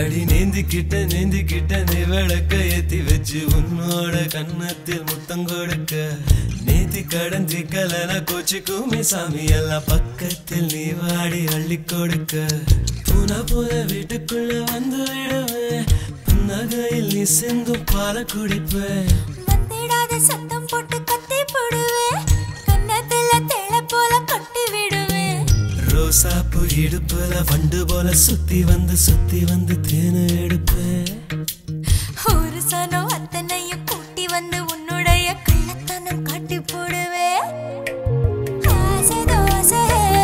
அடி நேந்திக்கிட்ட நேந்திக்கிட்ட நீ விளக்க ஏத்தி வச்சு உன்னோட கன்னத்தில் முத்தம் கொடுக்க நேத்தி கடந்தி கலன கோச்சி கூமி சாமி எல்லாம் பக்கத்தில் நீ வாடி அள்ளி கொடுக்க பூனா போல வீட்டுக்குள்ள வந்து விடுவேன் புன்னகையில் நீ சிந்தும் பால குடிப்பேன் வந்திடாத சத்தம் போட்டு கத்தி போடுவேன் கன்னத்துல தேள போல கட்டி விடுவேன் ரோசாப்பு இடுப்புல வண்டு போல சுத்தி வந்து சுத்தி வந்து தேனு எடுப்பேன் ஒரு சனம் அத்தனையும் கூட்டி வந்து உன்னுடைய கள்ளத்தனம் காட்டி போடுவேன் ஆசை தோசை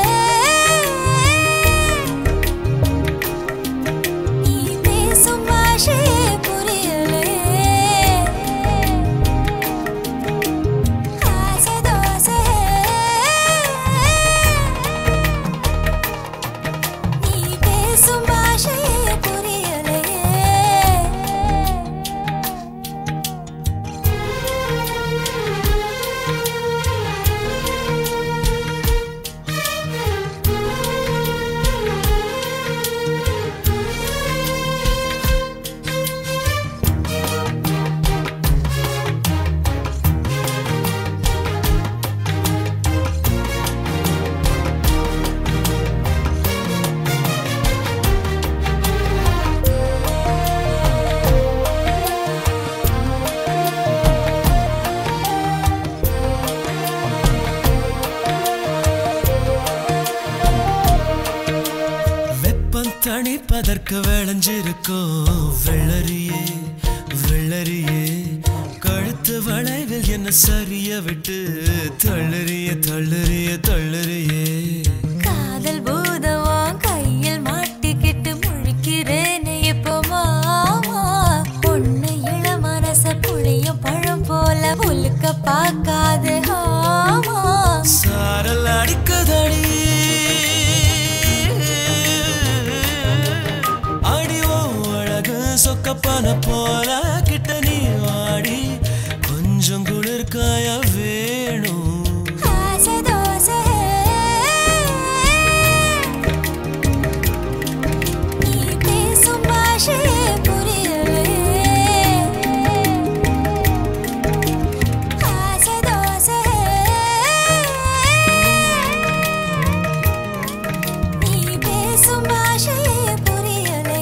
நீ பேசும் பாஷையே புரியலே ஆசை தோசை நீ பேசும் பாஷையே புரியலே வெப்பம் தணிப்பதற்கு விளைஞ்சிருக்கும் வெள்ளரியே வெள்ளரியே கழுத்து வளைவில் என்ன சரிய விட்டு தள்ளறிய தள்ளறிய தள்ளறியே காதல் பூதமா கையில் மாட்டிக்கிட்டு முழிக்கிறேனே இப்போ மாமா பொண்ணு இள மனச புளியும் பழம் போல உலுக்க பார்க்காது ஆமா சாரல் அடிக்குதடி அடிவோ அழகு சொக்கப்பான போல கிட்ட நீ ஆடி கொஞ்சம் குளிர்காய வேணும் ஆசை தோசை நீ பேசும் பாஷையே புரியலே ஆசை தோசை நீ பேசும் பாஷையே புரியலே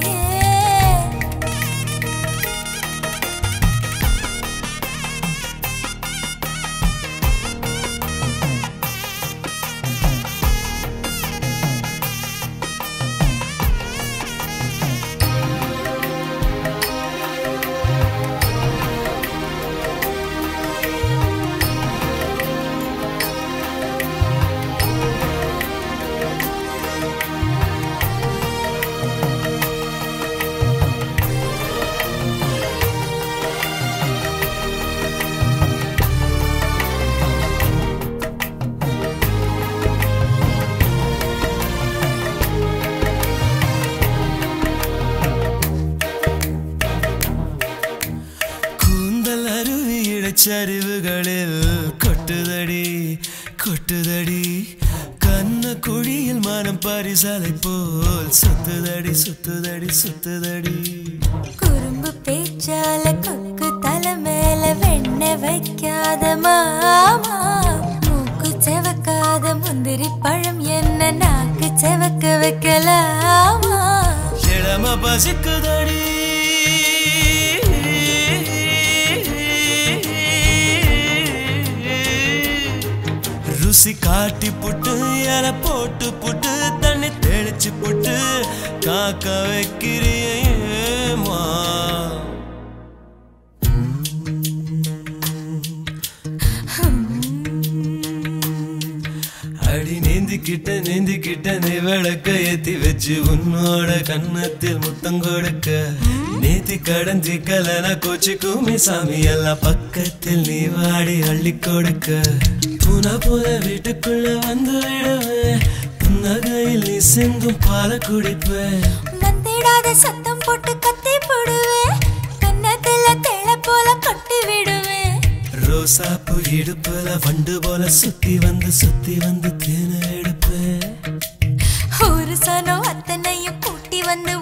கூந்தல் அருவி இடைச்சரிவுகளில் கொட்டுதடி கொட்டுதடி கண்ண குழியில் மனம் பரிசலை போல் சுத்துதடி சுத்துதடி சுத்துதடி குறும்பு பேச்சால கொக்கு தலை மேல வெண்ண வைக்காத மாமா மூக்கு செவக்காத முந்திரி பழம் என்ன நாக்கு செவக்க வைக்கலாமா இளம பசிக்குதடி ருசி காட்டி புட்டு இல போட்டு புட்டு தண்ணி தெளிச்சு புட்டு காக்க வைக்கிறியேமா அடி நீந்திக்கிட்ட நீந்திக்கிட்ட நீ விளக்க ஏத்தி வச்சு உன்னோட கன்னத்தில் முத்தம் கொடுக்க நேத்தி கடந்தி கலன கோச்சி கூமி சாமி எல்லாம் பக்கத்தில் நீ வாடி அள்ளி கொடுக்க பூனா போல வீட்டுக்குள்ள வந்து விடுவேன் புன்னகையில் நீ சிந்தும் பால குடிப்பேன் வந்திடாத சத்தம் போட்டு கத்தி போடுவேன் கன்னத்துல தேள போல கட்டி விடுவேன் ரோசாப்பு இடுப்புல வண்டு போல சுத்தி வந்து சுத்தி வந்து தேன எடுப்பேன் ஒரு சனம் அத்தனையும் கூட்டி வந்து